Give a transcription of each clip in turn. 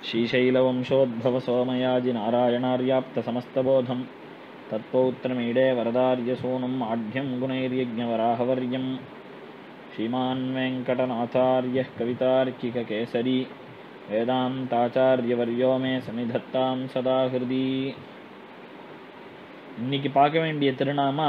श्रीशैलवंशोद्भवसोमयाजिनारायणार्याप्तसमस्तबोधं तत्पौत्रमीडे वरदार्यसूनुम् आढ्यं गुणैर्यज्ञवराहवर्यं श्रीमान् वेङ्कटनाथार्यः कवितार्किककेसरी வேதாந்தாச்சாரியவர்யோ மே சன்னிதத்தாம் சதா ஹிருதி இன்னைக்கு பார்க்க வேண்டிய திருநாமா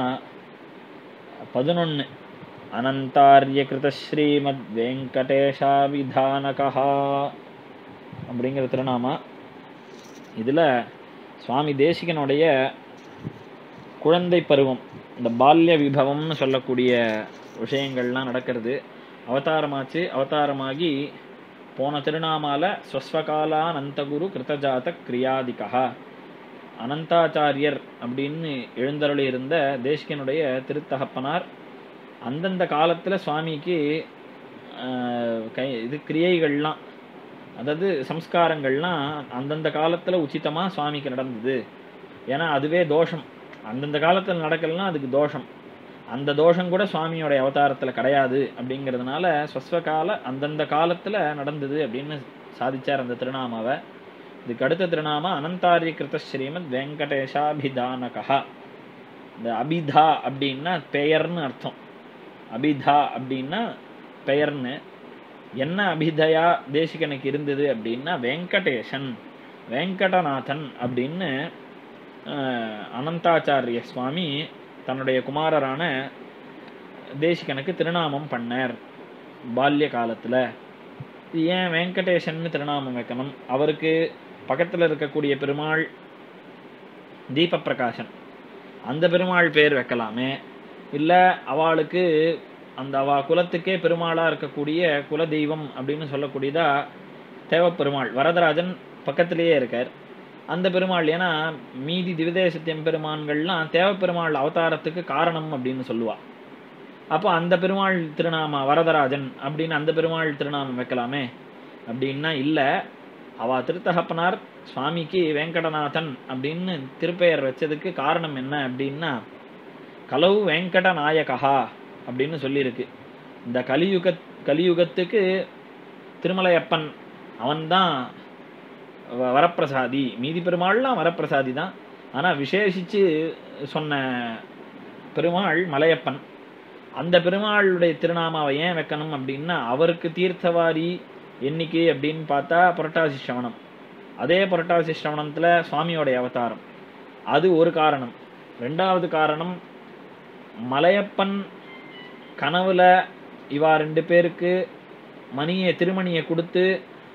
பதினொன்று அனந்தாரிய கிருத ஸ்ரீமத் வெங்கடேஷாவிதானகா அப்படிங்கிற திருநாமா இதில் சுவாமி தேசிகனுடைய குழந்தை பருவம் இந்த பால்ய விபவம்னு சொல்லக்கூடிய விஷயங்கள்லாம் நடக்கிறது அவதாரமாச்சு அவதாரமாகி போன திருநாமால ஸ்வஸ்வகாலானந்தகுரு கிருத்தஜாத கிரியாதிகா அனந்தாச்சாரியர் அப்படின்னு எழுந்தருளி இருந்த தேசிகனுடைய திருத்தகப்பனார் அந்தந்த காலத்தில் சுவாமிக்கு ஆஹ், கை இது கிரியைகள்லாம் அதாவது சம்ஸ்காரங்கள்லாம் அந்தந்த காலத்தில் உச்சிதமாக சுவாமிக்கு நடந்தது ஏன்னா அதுவே தோஷம் அந்தந்த காலத்தில் நடக்கலைன்னா அதுக்கு தோஷம் அந்த தோஷம் கூட சுவாமியோட அவதாரத்தில் கிடையாது அப்படிங்கிறதுனால ஸ்வஸ்வகால அந்தந்த காலத்தில் நடந்தது அப்படின்னு சாதிச்சார் அந்த திருநாமாவை இதுக்கு அடுத்த திருநாமா அனந்தாரிய கிருத ஸ்ரீமத் வெங்கடேஷாபிதானகா இந்த அபிதா அப்படின்னா பெயர்னு அர்த்தம் அபிதா அப்படின்னா பெயர்னு என்ன அபிதயா தேசிகனுக்கு இருந்தது அப்படின்னா வெங்கடேசன் வெங்கடநாதன் அப்படின்னு ஆஹ், அனந்தாச்சாரிய சுவாமி தன்னுடைய குமாரரான தேசிகனுக்கு திருநாமம் பண்ணார் பால்ய காலத்தில் ஏன் வெங்கடேசன்னு திருநாமம் வைக்கணும் அவருக்கு பக்கத்தில் இருக்கக்கூடிய பெருமாள் தீபப்பிரகாசன் அந்த பெருமாள் பேர் வைக்கலாமே இல்லை அவளுக்கு அந்த அவ குலத்துக்கே பெருமாளாக இருக்கக்கூடிய குலதெய்வம் அப்படின்னு சொல்லக்கூடியதா தேவப்பெருமாள் வரதராஜன் பக்கத்திலேயே இருக்கார் அந்த பெருமாள் ஏன்னா மீதி திவிதேசத்தியம் பெருமான்கள்லாம் தேவப்பெருமாள் அவதாரத்துக்கு காரணம் அப்படின்னு சொல்லுவா அப்போ அந்த பெருமாள் திருநாம வரதராஜன் அப்படின்னு அந்த பெருமாள் திருநாமம் வைக்கலாமே அப்படின்னா இல்லை அவ திருத்தகப்பனார் சுவாமிக்கு வெங்கடநாதன் அப்படின்னு திருப்பெயர் வச்சதுக்கு காரணம் என்ன அப்படின்னா கலவு வெங்கட நாயகா அப்படின்னு சொல்லியிருக்கு இந்த கலியுக கலியுகத்துக்கு திருமலையப்பன் அவன்தான் வ- வரப்பிரசாதி மீதி பெருமாள்லாம் வரப்பிரசாதி தான் ஆனால் விசேஷித்து சொன்ன பெருமாள் மலையப்பன் அந்த பெருமாளுடைய திருநாமாவை ஏன் வைக்கணும் அப்படின்னா அவருக்கு தீர்த்தவாரி எண்ணிக்கை அப்படின்னு பார்த்தா புரட்டாசி சிரவணம் அதே புரட்டாசி சிரவணத்தில் சுவாமியோடைய அவதாரம் அது ஒரு காரணம் ரெண்டாவது காரணம் மலையப்பன் கனவுல இவா ரெண்டு பேருக்கு மணியை திருமணியை கொடுத்து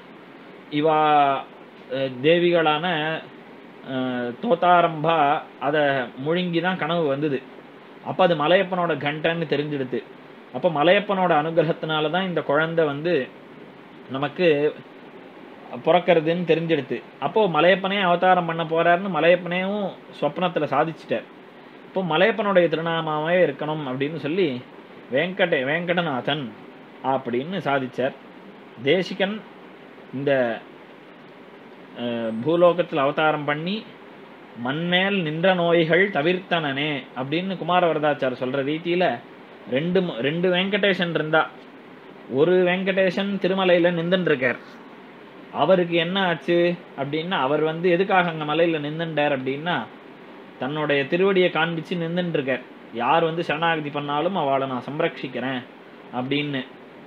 இவா அஹ், தேவிகளான அஹ், தோத்தாரம்பா அதை முழுங்கி தான் கனவு வந்தது அப்போ அது மலையப்பனோட கண்டன்னு தெரிஞ்சிடுது அப்போ மலையப்பனோட அனுகிரகத்தினால தான் இந்த குழந்தை வந்து நமக்கு பிறக்கிறதுன்னு தெரிஞ்சிடுது அப்போ மலையப்பனே அவதாரம் பண்ண போறாருன்னு மலையப்பனையும் சொப்னத்தில் சாதிச்சிட்டார் இப்போ மலையப்பனுடைய திருநாமாவே இருக்கணும் அப்படின்னு சொல்லி வெங்கடே வெங்கடநாதன் அப்படின்னு சாதிச்சார் தேசிகன் இந்த அஹ், பூலோகத்தில் அவதாரம் பண்ணி மண்மேல் நின்ற நோய்கள் தவிர்த்தனனே அப்படின்னு குமாரவரதாச்சார் சொல்ற ரீதியில ரெண்டு ம- ரெண்டு வெங்கடேசன் இருந்தா ஒரு வெங்கடேசன் திருமலையில நின்றுட்டு இருக்கார் அவருக்கு என்ன ஆச்சு அப்படின்னா அவர் வந்து எதுக்காக அங்க மலையில நின்றுட்டார் அப்படின்னா தன்னுடைய திருவடியை காண்பிச்சு நின்றுட்டு இருக்கார் யார் வந்து சரணாகதி பண்ணாலும் அவளை நான் சம்ரட்சிக்கிறேன் அப்படின்னு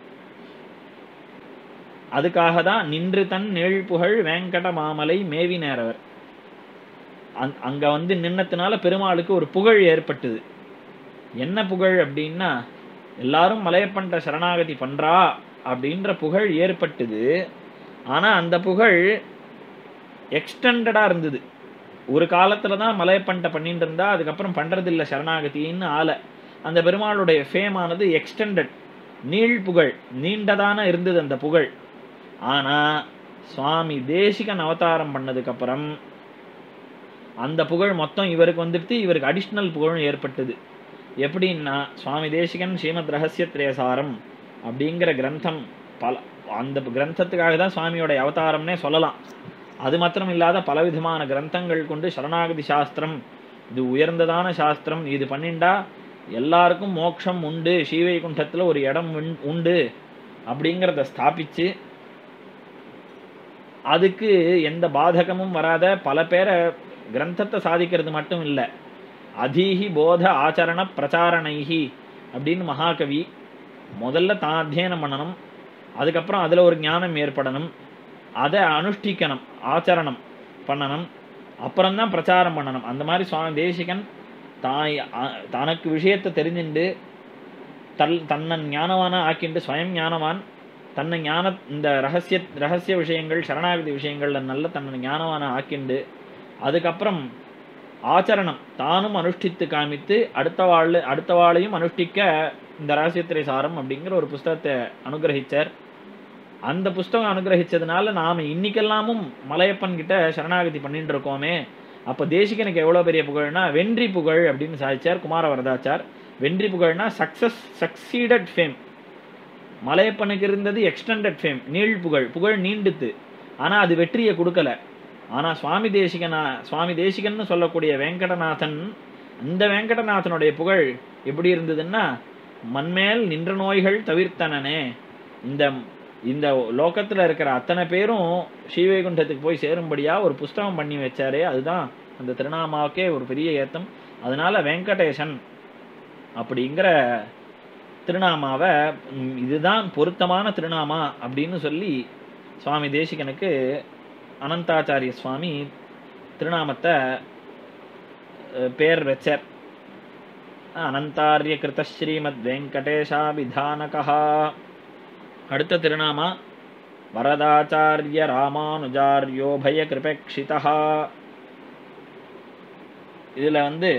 அதுக்காக தான் நின்று தன் நீழ்புகழ் வேங்கட மாமலை மேவி நேரவர் அங் அங்க வந்து நின்னதுனால பெருமாளுக்கு ஒரு புகழ் ஏற்பட்டது என்ன புகழ் அப்படின்னா எல்லாரும் மலையப்பன்ட்ட சரணாகதி பண்றா அப்படின்ற புகழ் ஏற்பட்டது ஆனா அந்த புகழ் எக்ஸ்டெண்டடா இருந்தது ஒரு காலத்துல தான் மலையப்பன்ட்ட பண்ணிட்டு இருந்தா அதுக்கப்புறம் பண்றது இல்ல சரணாகதின்னு ஆள அந்த பெருமாளுடைய ஃபேம் ஆனது எக்ஸ்டெண்டட் நீள் புகழ் நீண்டதான இருந்தது அந்த புகழ் ஆனா சுவாமி தேசிகன் அவதாரம் பண்ணதுக்கு அப்புறம் அந்த புகழ் மொத்தம் இவருக்கு வந்துடுத்து இவருக்கு அடிஷ்னல் புகழும் ஏற்பட்டது எப்படின்னா சுவாமி தேசிகன் ஸ்ரீமத் ரகசிய திரேசாரம் அப்படிங்கிற கிரந்தம் பல அந்த கிரந்தத்துக்காக தான் சுவாமியோட அவதாரம்னே சொல்லலாம் அது மாத்திரம் இல்லாத பலவிதமான கிரந்தங்கள் கொண்டு சரணாகதி சாஸ்திரம் இது உயர்ந்ததான சாஸ்திரம் இது பண்ணிண்டா எல்லாருக்கும் மோட்சம் உண்டு ஸ்ரீவைகுண்டத்தில் ஒரு இடம் உண்- உண்டு அப்படிங்கிறத ஸ்தாபிச்சு அதுக்கு எந்த பாதகமும் வராத பல பேரை கிரந்தத்தை சாதிக்கிறது மட்டும் இல்லை அதீஹி போத ஆச்சரண பிரச்சாரணைஹி அப்படின்னு மகாகவி முதல்ல தான் அத்தியனம் பண்ணணும் அதுக்கப்புறம் அதில் ஒரு ஞானம் ஏற்படணும் அதை அனுஷ்டிக்கணும் ஆச்சரணம் பண்ணணும் அப்புறம்தான் பிரச்சாரம் பண்ணணும் அந்த மாதிரி சுவாமி தேசிகன் தாய் அ- தனக்கு விஷயத்தை தெரிஞ்சுண்டு தல் தன்னை ஞானவான ஆக்கிண்டு ஸ்வயம் ஞானவான் தன்னை ஞான இந்த ரகசிய ரகசிய விஷயங்கள் சரணாகதி விஷயங்கள்ல நல்ல தன்னை ஞானவான ஆக்கிண்டு அதுக்கப்புறம் ஆச்சரணம் தானும் அனுஷ்டித்து காமித்து அடுத்த வாழ் அடுத்த வாளையும் அனுஷ்டிக்க இந்த ரகசியத்திரை சாரம் அப்படிங்கிற ஒரு புஸ்தகத்தை அனுகிரகிச்சார் அந்த புஸ்தகம் அனுகிரகிச்சதுனால நாம இன்னைக்கெல்லாமும் மலையப்பன் கிட்ட சரணாகதி பண்ணிட்டு இருக்கோமே அப்ப தேசிகனுக்கு எவ்வளவு பெரிய புகழ்னா வென்றி புகழ் அப்படின்னு சாதிச்சார் குமார வரதாச்சார் வென்றி புகழ்னா சக்சஸ் சக்சீடட் ஃபேம் மலையப்பனுக்கு இருந்தது எக்ஸ்டெண்டட் ஃபேம் நீள் புகழ் புகழ் நீண்டுத்து ஆனா அது வெற்றியை கொடுக்கல ஆனா சுவாமி தேசிகனா சுவாமி தேசிகன்னு சொல்லக்கூடிய வெங்கடநாதன் அந்த வெங்கடநாதனுடைய புகழ் எப்படி இருந்ததுன்னா மண்மேல் நின்ற நோய்கள் தவிர்த்தனனே இந்த இந்த லோகத்துல இருக்கிற அத்தனை பேரும் ஸ்ரீவைகுண்டத்துக்கு போய் சேரும்படியா ஒரு புஸ்தகம் பண்ணி வச்சாரே அதுதான் அந்த திருநாமாவுக்கே ஒரு பெரிய ஏத்தம் அதனால வெங்கடேசன் அப்படிங்கிற திருநாமாவை ம், இதுதான் பொருத்தமான திருநாமா அப்படின்னு சொல்லி சுவாமி தேசிகனுக்கு அனந்தாச்சாரிய சுவாமி திருநாமத்தை அஹ், பேர் வச்சார் அனந்தாரிய கிருத ஸ்ரீமத் வெங்கடேஷாபிதானகா அடுத்த திருநாமா வரதாச்சாரிய ராமானுஜாரியோபய கிருபேக்ஷிதா இதுல வந்து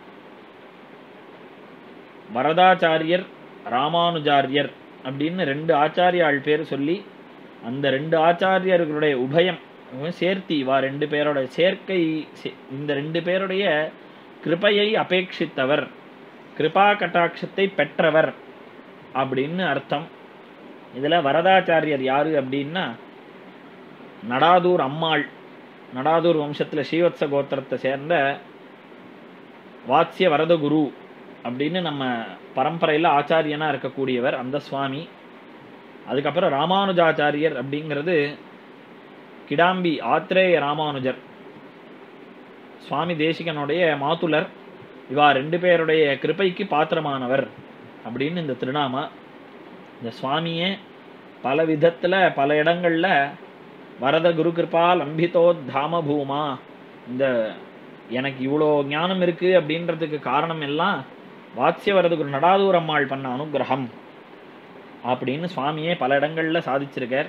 வரதாச்சாரியர் ராமானுஜாரியர் அப்படின்னு ரெண்டு ஆச்சாரியாள் பேர் சொல்லி அந்த ரெண்டு ஆச்சாரியர்களுடைய உபயம் உம், சேர்த்தி வா ரெண்டு பேரோட சேர்க்கை சே- இந்த ரெண்டு பேருடைய கிருபையை அபேட்சித்தவர் கிருபா கட்டாட்சத்தை பெற்றவர் அப்படின்னு அர்த்தம் இதுல வரதாச்சாரியர் யாரு அப்படின்னா நடாதூர் அம்மாள் நடாதூர் வம்சத்துல ஸ்ரீவத்ச கோத்திரத்தை சேர்ந்த வாத்ஸ்ய வரதகுரு அப்படின்னு நம்ம பரம்பரையில் ஆச்சாரியனா இருக்கக்கூடியவர் அந்த சுவாமி அதுக்கப்புறம் ராமானுஜாச்சாரியர் அப்படிங்கிறது கிடாம்பி ஆத்ரேய ராமானுஜர் சுவாமி தேசிகனுடைய மாதுலர் இவா ரெண்டு பேருடைய கிருபைக்கு பாத்திரமானவர் அப்படின்னு இந்த திருநாமா இந்த சுவாமியே பல விதத்துல பல இடங்கள்ல வரத குரு கிருபா லம்பிதோ தாம பூமா இந்த எனக்கு இவ்வளோ ஞானம் இருக்கு அப்படின்றதுக்கு காரணம் எல்லாம் வாத்ஸ்ய வரத குரு நடாதூர் அம்மாள் பண்ண அனுகிரகம் அப்படின்னு சுவாமியே பல இடங்கள்ல சாதிச்சிருக்கார்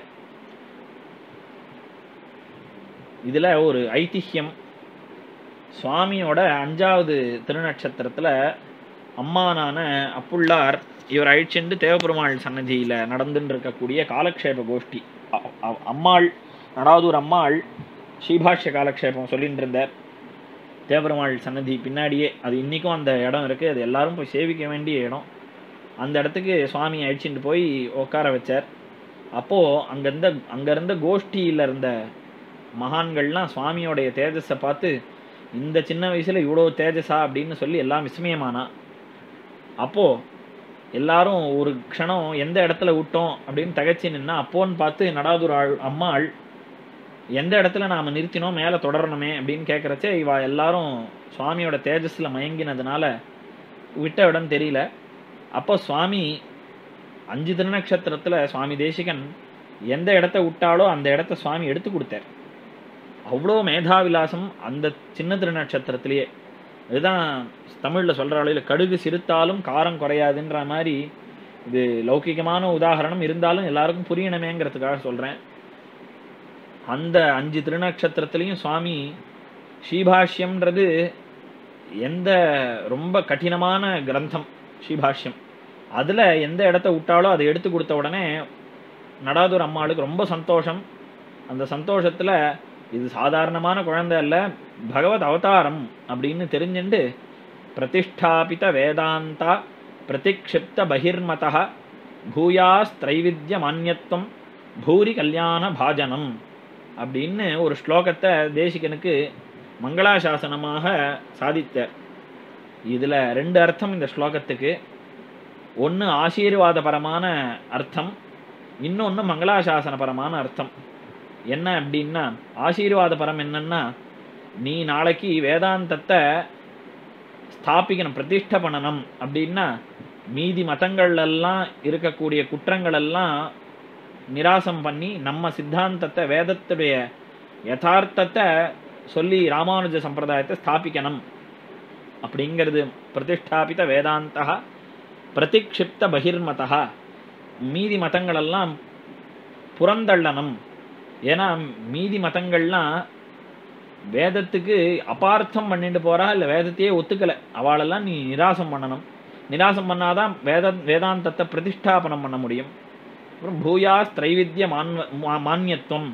இதுல ஒரு ஐதிஹ்யம் சுவாமியோட அஞ்சாவது திருநட்சத்திரத்துல அம்மானான அப்புள்ளார் இவர் அழிச்சென்று தேவபெருமாள் சன்னதியில நடந்துட்டு இருக்கக்கூடிய காலக்ஷேப கோஷ்டி அ- அ- அம்மாள் நடாதூர் அம்மாள் ஸ்ரீபாஷ்ய காலக்ஷேபம் சொல்லிட்டு இருந்தார் தேவபெருமாள் சன்னதி பின்னாடியே அது இன்னைக்கும் அந்த இடம் இருக்கு அது எல்லாரும் போய் சேவிக்க வேண்டிய இடம் அந்த இடத்துக்கு சுவாமி அழிச்சிட்டு போய் உட்கார வச்சார் அப்போ அங்க இருந்த அங்க இருந்த கோஷ்டியில இருந்த மகான்கள்லாம் சுவாமியோடைய தேஜஸை பார்த்து இந்த சின்ன வயசுல இவ்வளோ தேஜஸா அப்படின்னு சொல்லி எல்லாம் விஸ்மயமானா அப்போ எல்லாரும் ஒரு க்ஷணம் எந்த இடத்துல விட்டோம் அப்படின்னு தகச்சு நின்னா அப்போன்னு பார்த்து நடாதுர் ஆள் அம்மாள் எந்த இடத்துல நாம நிறுத்தினோம் மேலே தொடரணுமே அப்படின்னு கேட்குறச்சே இவா எல்லாரும் சுவாமியோட தேஜஸ்ல மயங்கினதுனால விட்ட இடம் தெரியல அப்போ சுவாமி அஞ்சு திருநக்ஷத்திரத்துல சுவாமி தேசிகன் எந்த இடத்த விட்டாலோ அந்த இடத்த சுவாமி எடுத்து கொடுத்தார் அவ்வளோ மேதாவிலாசம் அந்த சின்ன திருநட்சத்திரத்திலேயே இதுதான் தமிழ்ல சொல்ற அளவில் கடுகு சிறுத்தாலும் காரம் குறையாதுன்ற மாதிரி இது லௌகிகமான உதாகரணம் இருந்தாலும் எல்லாருக்கும் புரியணுமேங்கிறதுக்காக சொல்றேன் அந்த அஞ்சு திருநட்சத்திரத்திலையும் சுவாமி ஸ்ரீபாஷ்யம்ன்றது எந்த ரொம்ப கடினமான கிரந்தம் ஸ்ரீபாஷ்யம் அதுல எந்த இடத்த விட்டாலோ அதை எடுத்து கொடுத்த உடனே நடாதூர் அம்மாளுக்கு ரொம்ப சந்தோஷம் அந்த சந்தோஷத்துல இது சாதாரணமான குழந்தை அல்ல பகவத் அவதாரம் அப்படின்னு தெரிஞ்சுண்டு பிரதிஷ்டாபித வேதாந்தா பிரதிக்ஷிப்த பகிர்மதா பூயாஸ் திரைவித்ய மான்யத்துவம் பூரி கல்யாண பாஜனம் அப்படின்னு ஒரு ஸ்லோகத்தை தேசிகனுக்கு மங்களாசாசனமாக சாதித்தார் இதுல ரெண்டு அர்த்தம் இந்த ஸ்லோகத்துக்கு ஒன்று ஆசீர்வாதபரமான அர்த்தம் இன்னொன்று மங்களாசாசனபரமான அர்த்தம் என்ன அப்படின்னா ஆசீர்வாத பரம் என்னன்னா நீ நாளைக்கு வேதாந்தத்தை ஸ்தாபிக்கணும் பிரதிஷ்டை பண்ணணும் அப்படின்னா மீதி மதங்கள்ல எல்லாம் இருக்கக்கூடிய குற்றங்கள் எல்லாம் நிராசம் பண்ணி நம்ம சித்தாந்தத்தை வேதத்துடைய யதார்த்தத்தை சொல்லி ராமானுஜ சம்பிரதாயத்தை ஸ்தாபிக்கணும் அப்படிங்கிறது பிரதிஷ்டாபித வேதாந்தா பிரதிக்ஷிப்த பகிர்மதா மீதி மதங்களெல்லாம் புறந்தள்ளணும் ஏன்னா மீதி மதங்கள்லாம் வேதத்துக்கு அபார்த்தம் பண்ணிட்டு போறா இல்லை வேதத்தையே ஒத்துக்கலை அவளெல்லாம் நீ நிராசம் பண்ணணும் நிராசம் பண்ணாதான் வேத வேதாந்தத்தை பிரதிஷ்டாபனம் பண்ண முடியும் அப்புறம் பூயாஸ் திரைவித்ய மான்வ மா- மான்யத்துவம்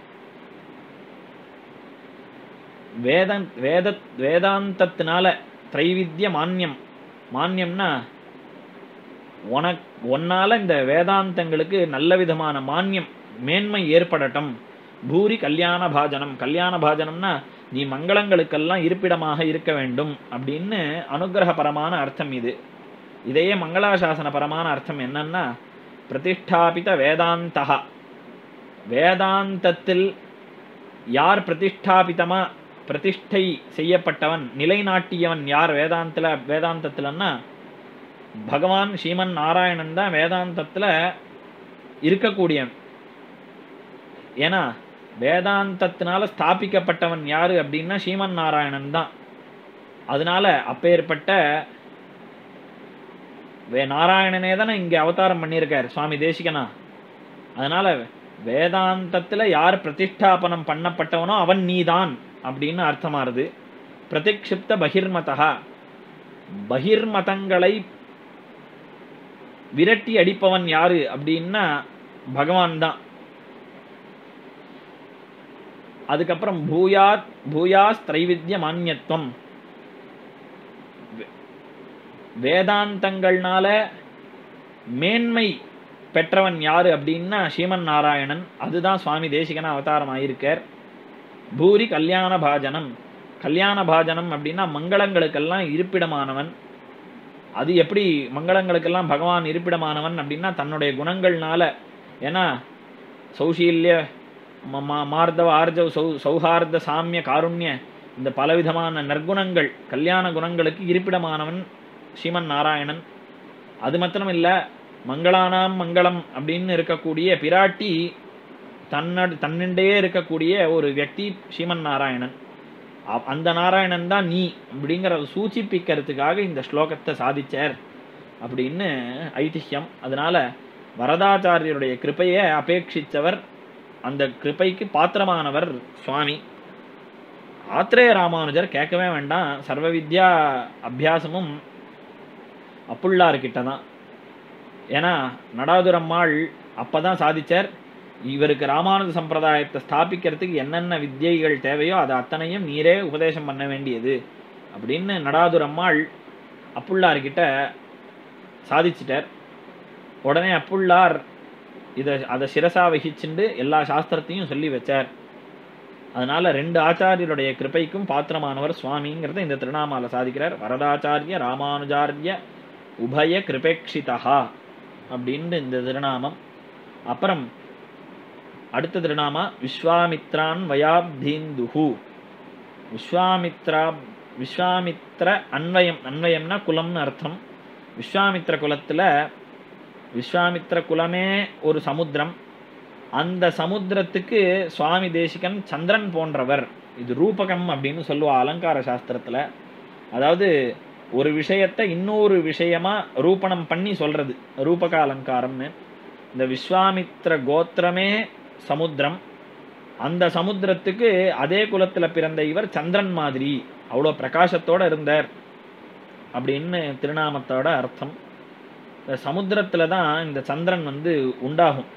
வேத வேத வேதாந்தத்தினால திரைவித்ய மான்யம் மான்யம்னா உனக் உன்னால இந்த வேதாந்தங்களுக்கு நல்ல விதமான மான்யம் மேன்மை ஏற்படட்டும் பூரி கல்யாண பாஜனம் கல்யாண பாஜனம்னா நீ மங்களங்களுக்கெல்லாம் இருப்பிடமாக இருக்க வேண்டும் அப்படின்னு அனுகிரகபரமான அர்த்தம் இது இதையே மங்களாசாசன பரமான அர்த்தம் என்னன்னா பிரதிஷ்டாபித வேதாந்தா வேதாந்தத்தில் யார் பிரதிஷ்டாபிதமா பிரதிஷ்டை செய்யப்பட்டவன் நிலைநாட்டியவன் யார் வேதாந்தத்துல வேதாந்தத்துலன்னா பகவான் ஸ்ரீமன் நாராயணன் தான் வேதாந்தத்துல இருக்கக்கூடியவன் ஏன்னா வேதாந்தத்தினால ஸ்தாபிக்கப்பட்டவன் யாரு அப்படின்னா ஸ்ரீமன் நாராயணன் தான் அதனால அப்பேற்பட்ட வே நாராயணனே தானே இங்க அவதாரம் பண்ணியிருக்கார் சுவாமி தேசிகனா அதனால வேதாந்தத்துல யார் பிரதிஷ்டாபனம் பண்ணப்பட்டவனோ அவன் நீதான் அப்படின்னு அர்த்தமாறுது பிரதிக்ஷிப்த பகிர்மதா பகிர்மதங்களை விரட்டி அடிப்பவன் யாரு அப்படின்னா பகவான் தான் அதுக்கப்புறம் பூயாத் பூயாஸ் திரைவித்ய மான்யத்துவம் வே- வேதாந்தங்கள்னால மேன்மை பெற்றவன் யாரு அப்படின்னா ஸ்ரீமன் நாராயணன் அதுதான் சுவாமி தேசிகன அவதாரம் ஆயிருக்கார் பூரி கல்யாண பாஜனம் கல்யாண பாஜனம் அப்படின்னா மங்களங்களுக்கெல்லாம் இருப்பிடமானவன் அது எப்படி மங்களங்களுக்கெல்லாம் பகவான் இருப்பிடமானவன் அப்படின்னா தன்னுடைய குணங்கள்னால ஏன்னா சௌஷீல்ய ம- மா- மார்தவ ஆர்ஜவ் சௌ சௌஹார்த சாமிய காருண்ய இந்த பலவிதமான நற்குணங்கள் கல்யாண குணங்களுக்கு இருப்பிடமானவன் ஸ்ரீமன் நாராயணன் அது மாத்திரம் இல்ல மங்களானாம் மங்களம் அப்படின்னு இருக்கக்கூடிய பிராட்டி தன்னடு தன்னிண்டே இருக்கக்கூடிய ஒரு வியக்தி ஸ்ரீமன் நாராயணன் அ- அந்த நாராயணன் தான் நீ அப்படிங்கிறத சூச்சிப்பிக்கிறதுக்காக இந்த ஸ்லோகத்தை சாதிச்சார் அப்படின்னு ஐதிஹ்யம் அதனால வரதாச்சாரியருடைய கிருபையை அபேட்சித்தவர் அந்த கிருபைக்கு பாத்திரமானவர் சுவாமி ஆத்ரேய ராமானுஜர் கேட்கவே வேண்டாம் சர்வ வித்யா அபியாசமும் அப்புள்ளார்கிட்ட தான் ஏன்னா நடாதுரம்மாள் அப்பதான் சாதிச்சார் இவருக்கு ராமானுஜ சம்பிரதாயத்தை ஸ்தாபிக்கிறதுக்கு என்னென்ன வித்யைகள் தேவையோ அது அத்தனையும் நீரே உபதேசம் பண்ண வேண்டியது அப்படின்னு நடாதுரம்மாள் அப்புள்ளார்கிட்ட சாதிச்சிட்டார் உடனே அப்புள்ளார் இதை அதை சிரசா வகிச்சுண்டு எல்லா சாஸ்திரத்தையும் சொல்லி வச்சார் அதனால ரெண்டு ஆச்சாரியருடைய கிருபைக்கும் பாத்திரமானவர் சுவாமிங்கிறத இந்த திருநாமால சாதிக்கிறார் வரதாச்சாரிய ராமானுஜாரிய உபய கிருபேக்ஷிதா அப்படின்னு இந்த திருநாமம் அப்புறம் அடுத்த திருநாமா விஸ்வாமித்ரான் வயாப்தீந்துஹு விஸ்வாமித்ரா விஸ்வாமித்ர அன்வயம் அன்வயம்னா குலம்னு அர்த்தம் விஸ்வாமித்ர குலத்துல விஸ்வாமித்ர குலமே ஒரு சமுத்திரம் அந்த சமுத்திரத்துக்கு சுவாமி தேசிகன் சந்திரன் போன்றவர் இது ரூபகம் அப்படின்னு சொல்லுவா அலங்கார சாஸ்திரத்துல அதாவது ஒரு விஷயத்தை இன்னொரு விஷயமா ரூபணம் பண்ணி சொல்றது ரூபக அலங்காரம்னு இந்த விஸ்வாமித்ர கோத்திரமே சமுத்திரம் அந்த சமுத்திரத்துக்கு அதே குலத்துல பிறந்த இவர் சந்திரன் மாதிரி அவ்வளோ பிரகாசத்தோட இருந்தார் அப்படின்னு திருநாமத்தோட அர்த்தம் இந்த சமுத்திரத்துல தான் இந்த சந்திரன் வந்து உண்டாகும்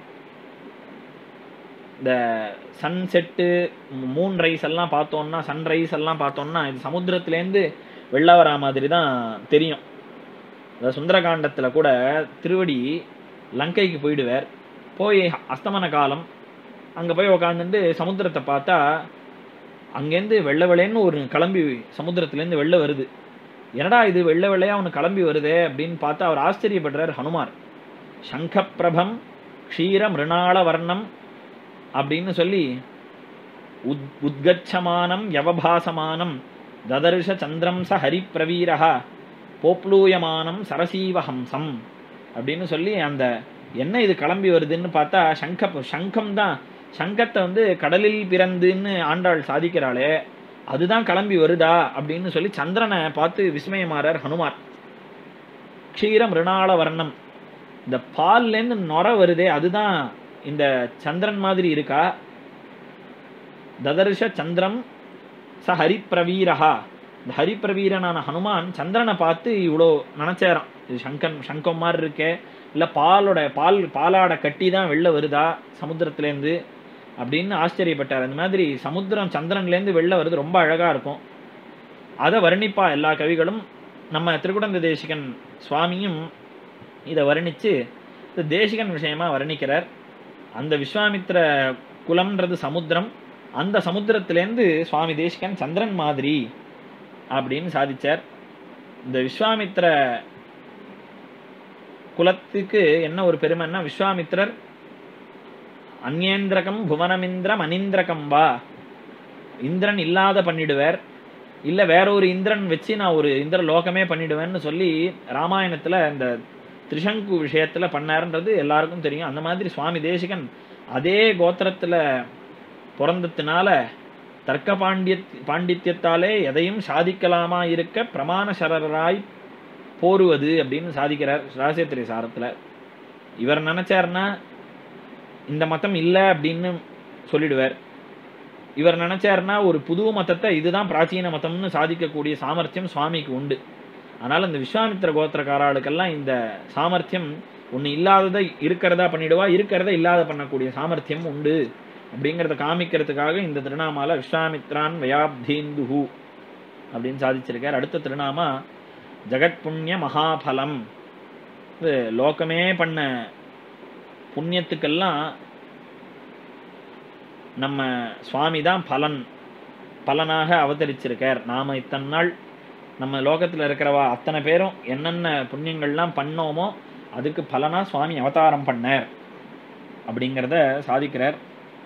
இந்த சன்செட்டு மூன் ரைஸ் எல்லாம் பார்த்தோம்னா சன்ரைஸ் எல்லாம் பார்த்தோம்னா இது சமுத்திரத்துலேருந்து வெளில வரா மாதிரி தான் தெரியும் இந்த சுந்தரகாண்டத்துல கூட திருவடி லங்கைக்கு போயிடுவார் போய் அஸ்தமன காலம் அங்க போய் உக்காந்துட்டு சமுத்திரத்தை பார்த்தா அங்கேருந்து வெள்ளை வெள்ளைன்னு ஒரு கிளம்பி சமுத்திரத்துலேருந்து வெளில வருது என்னடா இது வெள்ளை வெள்ளையா அவனு கிளம்பி வருதே அப்படின்னு பார்த்தா அவர் ஆச்சரியப்படுறார் ஹனுமார் சங்கப்பிரபம் க்ஷீர மிருணாள வர்ணம் அப்படின்னு சொல்லி உத் உத்கச்சமானம் யவபாசமானம் ததர்ஷ சந்திரம் ச ஹரிப்பிரவீரஹ போப்ளூயமானம் சரசீவஹம்சம் அப்படின்னு சொல்லி அந்த என்ன இது கிளம்பி வருதுன்னு பார்த்தா சங்க சங்கம் தான் சங்கத்தை வந்து கடலில் பிறந்துன்னு ஆண்டாள் சாதிக்கிறாளே அதுதான் கிளம்பி வருதா அப்படின்னு சொல்லி சந்திரனை பார்த்து விஸ்மயமாறார் ஹனுமார் க்ஷீர மிருணாள வர்ணம் இந்த பால்லேருந்து நொர வருதே அதுதான் இந்த சந்திரன் மாதிரி இருக்கா ததர்ஷ சந்திரம் ச ஹரிப்பிரவீரஹா இந்த ஹரிப்பிரவீரனான ஹனுமான் சந்திரனை பார்த்து இவ்வளோ நினச்சாராம் இது சங்கன் சங்கம் மாதிரி இருக்கே இல்லை பாலோட பால் பாலாட கட்டி தான் வெளில வருதா சமுத்திரத்துலேருந்து அப்படின்னு ஆச்சரியப்பட்டார் அந்த மாதிரி சமுத்திரம் சந்திரன்லேருந்து வெளில வருது ரொம்ப அழகாக இருக்கும் அதை வர்ணிப்பா எல்லா கவிகளும் நம்ம திருக்குடந்த தேசிகன் சுவாமியும் இதை வர்ணித்து இந்த தேசிகன் விஷயமா வர்ணிக்கிறார் அந்த விஸ்வாமித்திர குலம்ன்றது சமுத்திரம் அந்த சமுத்திரத்திலேருந்து சுவாமி தேசிகன் சந்திரன் மாதிரி அப்படின்னு சாதிச்சார் இந்த விஸ்வாமித்திர குலத்துக்கு என்ன ஒரு பெருமைன்னா விஸ்வாமித்திரர் அந்யேந்திரகம் புவனமிந்திரம் அனிந்திரகம் வா இந்திரன் இல்லாத பண்ணிடுவார் இல்ல வேற ஒரு இந்திரன் வச்சு நான் ஒரு இந்திர லோகமே பண்ணிடுவேன்னு சொல்லி ராமாயணத்துல இந்த திரிசங்கு விஷயத்துல பண்ணாருன்றது எல்லாருக்கும் தெரியும் அந்த மாதிரி சுவாமி தேசிகன் அதே கோத்திரத்துல பிறந்ததுனால தர்க்க பாண்டிய பாண்டித்யத்தாலே எதையும் சாதிக்கலாமா இருக்க பிரமாண சரராய் போருவது அப்படின்னு சாதிக்கிறார் ராசேத்திரி சாரத்துல இவர் நினைச்சாருன்னா இந்த மதம் இல்லை அப்படின்னு சொல்லிடுவார் இவர் நினைச்சாருன்னா ஒரு புது மதத்தை இதுதான் பிராச்சீன மதம்னு சாதிக்கக்கூடிய சாமர்த்தியம் சுவாமிக்கு உண்டு அதனால இந்த விஸ்வாமித்திர கோத்திரக்காராளுக்கெல்லாம் இந்த சாமர்த்தியம் ஒன்று இல்லாததை இருக்கிறதா பண்ணிடுவா இருக்கிறத இல்லாத பண்ணக்கூடிய சாமர்த்தியம் உண்டு அப்படிங்கிறத காமிக்கிறதுக்காக இந்த திருநாமால விஸ்வாமித்ரான் வயாப்தீந்துஹு அப்படின்னு சாதிச்சிருக்கார் அடுத்த திருநாமா ஜெகத் புண்ணிய மகாபலம் இது லோகமே பண்ண புண்ணியத்துக்கெல்லாம் நம்ம சுவாமி தான் பலன் பலனாக அவதரிச்சிருக்கார் நாம இத்தனை நாள் நம்ம லோகத்தில் இருக்கிறவா அத்தனை பேரும் என்னென்ன புண்ணியங்கள்லாம் பண்ணோமோ அதுக்கு பலனா சுவாமி அவதாரம் பண்ணார் அப்படிங்கிறத சாதிக்கிறார்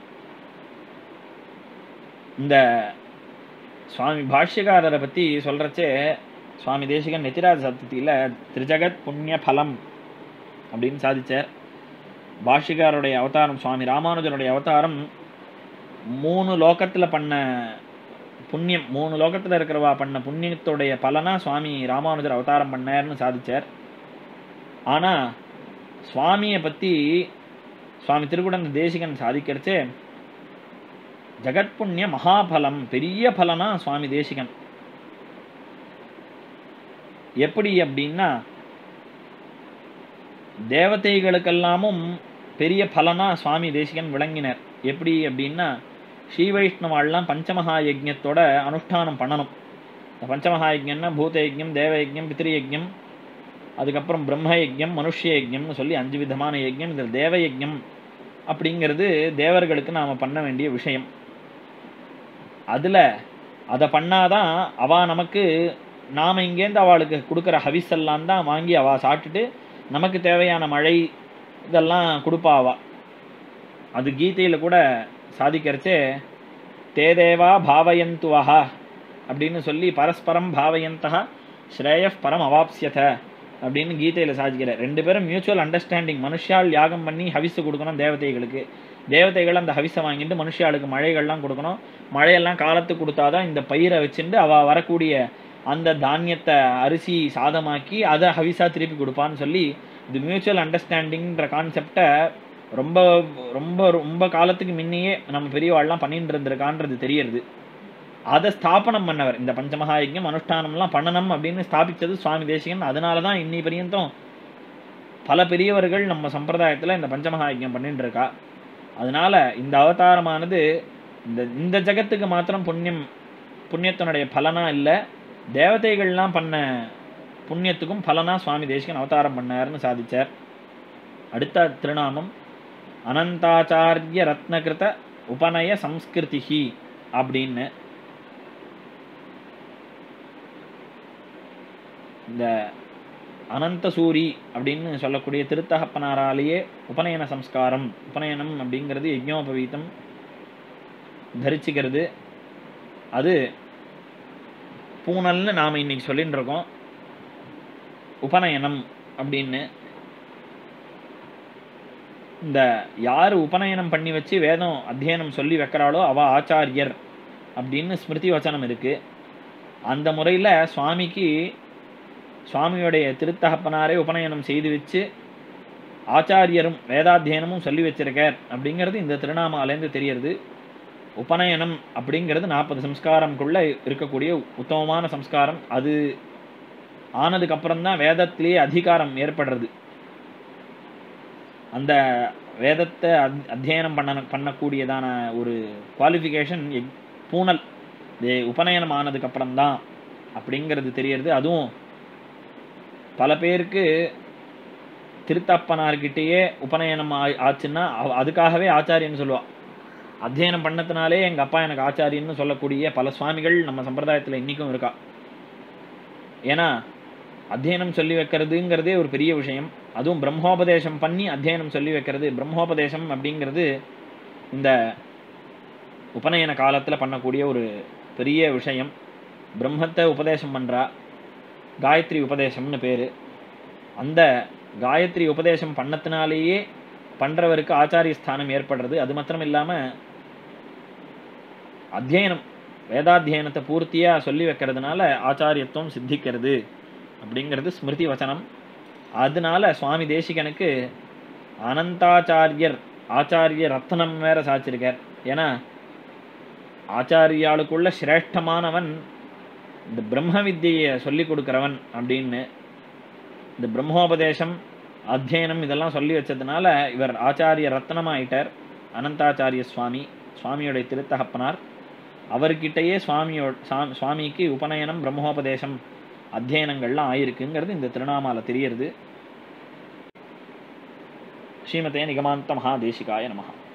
இந்த சுவாமி பாஷ்யகாரரை பற்றி சொல்கிறச்சே சுவாமி தேசிகன் நெத்திராஜ சப்தத்தியில் திரிஜகத் புண்ணிய பலம் அப்படின்னு சாதிச்சார் பாஷ்யகாருடைய அவதாரம் சுவாமி ராமானுஜருடைய அவதாரம் மூணு லோகத்தில் பண்ண புண்ணியம் மூணு லோகத்தில் இருக்கிறவா பண்ண புண்ணியத்துடைய பலனா சுவாமி ராமானுஜர் அவதாரம் பண்ணார்னு சாதிச்சார் ஆனால் சுவாமியை பற்றி சுவாமி திருக்குடந்த தேசிகன் சாதிக்கிறச்சே ஜெகத் புண்ணிய மகாபலம் பெரிய பலனா சுவாமி தேசிகன் எப்படி அப்படின்னா தேவதைகளுக்கெல்லாமும் பெரிய பலனா சுவாமி தேசிகன் விளங்கினர் எப்படி அப்படின்னா ஸ்ரீ வைஷ்ணவாள்லாம் பஞ்சமகா யஜ்யத்தோட அனுஷ்டானம் பண்ணணும் இந்த பஞ்சமகா யஜ்யம்னா பூத யஜ்யம் தேவ யஜ்யம் பித்ரு யஜ்யம் அதுக்கப்புறம் பிரம்ம யஜ்யம் மனுஷ்ய யஜ்யம்னு சொல்லி அஞ்சு விதமான யஜ்யம் இதில் தேவ யஜ்யம் அப்படிங்கிறது தேவர்களுக்கு நாம் பண்ண வேண்டிய விஷயம் அதில் அதை பண்ணாதான் அவ நமக்கு நாம் இங்கேருந்து அவளுக்கு கொடுக்குற ஹவிஸ் எல்லாம் தான் வாங்கி அவள் சாப்பிட்டுட்டு நமக்கு தேவையான மழை இதெல்லாம் கொடுப்பா அவ அது கீதையில் கூட சாதிக்கிறச்சே தேதேவா பாவயந்துவஹா அப்படின்னு சொல்லி பரஸ்பரம் பாவயந்தா ஸ்ரேய பரம் அவாப்சியத அப்படின்னு கீதையில் சாதிக்கிறார் ரெண்டு பேரும் மியூச்சுவல் அண்டர்ஸ்டாண்டிங் மனுஷால் யாகம் பண்ணி ஹவிஸு கொடுக்கணும் தேவதைகளுக்கு தேவதைகள் அந்த ஹவிஸை வாங்கிட்டு மனுஷாளுக்கு மழைகள்லாம் கொடுக்கணும் மழையெல்லாம் காலத்துக்கு கொடுத்தாதான் இந்த பயிரை வச்சுட்டு அவள் வரக்கூடிய அந்த தானியத்தை அரிசி சாதமாக்கி அதை ஹவிஸா திருப்பி கொடுப்பான்னு சொல்லி இது மியூச்சுவல் அண்டர்ஸ்டாண்டிங்ன்ற கான்செப்டை ரொம்ப ரொம்ப ரொம்ப காலத்துக்கு முன்னையே நம்ம பெரியவாள்லாம் பண்ணிட்டு இருந்திருக்கான்றது தெரியறது அதை ஸ்தாபனம் பண்ணவர் இந்த பஞ்சமகாயஜ்யம் அனுஷ்டானம்லாம் பண்ணணும் அப்படின்னு ஸ்தாபித்தது சுவாமி தேசிகன் அதனால தான் இன்னி பரியந்தம் பல பெரியவர்கள் நம்ம சம்பிரதாயத்தில் இந்த பஞ்சமகாயஜ்யம் பண்ணிட்டு இருக்கா அதனால இந்த அவதாரமானது இந்த இந்த ஜகத்துக்கு மாத்திரம் புண்ணியம் புண்ணியத்தினுடைய பலனா இல்லை தேவதைகள்லாம் பண்ண புண்ணியத்துக்கும் பலனா சுவாமி தேசிகன் அவதாரம் பண்ணார்னு சாதிச்சார் அடுத்த திருநாமம் அனந்தாச்சாரிய ரத்னகிருத உபநய சம்ஸ்கிருதிஹி அப்படின்னு இந்த அனந்தசூரி அப்படின்னு சொல்லக்கூடிய திருத்தகப்பனாராலேயே உபநயன சம்ஸ்காரம் உபநயனம் அப்படிங்கிறது யஜ்ஞோபவீதம் தரிச்சுக்கிறது அது பூனல்னு நாம் இன்னைக்கு சொல்லிட்டு இருக்கோம் உபநயனம் அப்படின்னு இந்த யார் உபநயனம் பண்ணி வச்சு வேதம் அத்தியனம் சொல்லி வைக்கிறாளோ அவ ஆச்சாரியர் அப்படின்னு ஸ்மிருதி வச்சனம் இருக்கு அந்த முறையில் சுவாமிக்கு சுவாமியுடைய திருத்தகப்பனாரே உபநயனம் செய்து வச்சு ஆச்சாரியரும் வேதாத்தியனமும் சொல்லி வச்சிருக்கார் அப்படிங்கிறது இந்த திருநாமாலேருந்து தெரியறது உபநயனம் அப்படிங்கிறது நாற்பது சம்ஸ்காரம்குள்ள இருக்கக்கூடிய உத்தமமான சம்ஸ்காரம் அது ஆனதுக்கு அப்புறம் தான் வேதத்திலேயே அதிகாரம் ஏற்படுறது அந்த வேதத்தை அத் அத்தியனம் பண்ண பண்ணக்கூடியதான ஒரு குவாலிஃபிகேஷன் பூனல் இது உபநயனம் ஆனதுக்கு அப்புறம் தான் அப்படிங்கிறது தெரியறது அதுவும் பல பேருக்கு திருத்தப்பனார்கிட்டயே உபநயனம் ஆ- ஆச்சுன்னா அவ- அதுக்காகவே ஆச்சாரியன்னு சொல்லுவா அத்தியனம் பண்ணதுனாலே எங்கள் அப்பா எனக்கு ஆச்சாரியன்னு சொல்லக்கூடிய பல சுவாமிகள் நம்ம சம்பிரதாயத்தில் இன்றைக்கும் இருக்கா ஏன்னா அத்தியனம் சொல்லி வைக்கிறதுங்கிறதே ஒரு பெரிய விஷயம் அதுவும் பிரம்மோபதேசம் பண்ணி அத்தியனம் சொல்லி வைக்கிறது பிரம்மோபதேசம் அப்படிங்கிறது இந்த உபநயன காலத்தில் பண்ணக்கூடிய ஒரு பெரிய விஷயம் பிரம்மத்தை உபதேசம் பண்ணுறா காயத்ரி உபதேசம்னு பேர் அந்த காயத்ரி உபதேசம் பண்ணத்தினாலேயே பண்ணுறவருக்கு ஆச்சாரிய ஸ்தானம் ஏற்படுறது அது மாத்திரம் இல்லாமல் அத்தியனம் வேதாத்தியனத்தை பூர்த்தியாக சொல்லி வைக்கிறதுனால ஆச்சாரியத்துவம் சித்திக்கிறது அப்படிங்கிறது ஸ்மிருதி வச்சனம் அதனால சுவாமி தேசிகனுக்கு அனந்தாச்சாரியர் ஆச்சாரிய ரத்னம் வேற சாச்சிருக்கார் ஏன்னா ஆச்சாரியாளுக்குள்ள சிரேஷ்டமானவன் இந்த பிரம்ம வித்தியை சொல்லி கொடுக்கிறவன் அப்படின்னு இந்த பிரம்மோபதேசம் அத்தியனம் இதெல்லாம் சொல்லி வச்சதுனால இவர் ஆச்சாரிய ரத்னமாயிட்டார் அனந்தாச்சாரிய சுவாமி சுவாமியோடைய திருத்தகப்பனார் அவர்கிட்டயே சுவாமியோ சா- சுவாமிக்கு உபநயனம் பிரம்மோபதேசம் அத்தியனங்கள்லாம் ஆயிருக்குங்கிறது இந்த திருநாமால தெரியறது ஸ்ரீமதே நிகமாந்த மகாதேசிகாய நமஹா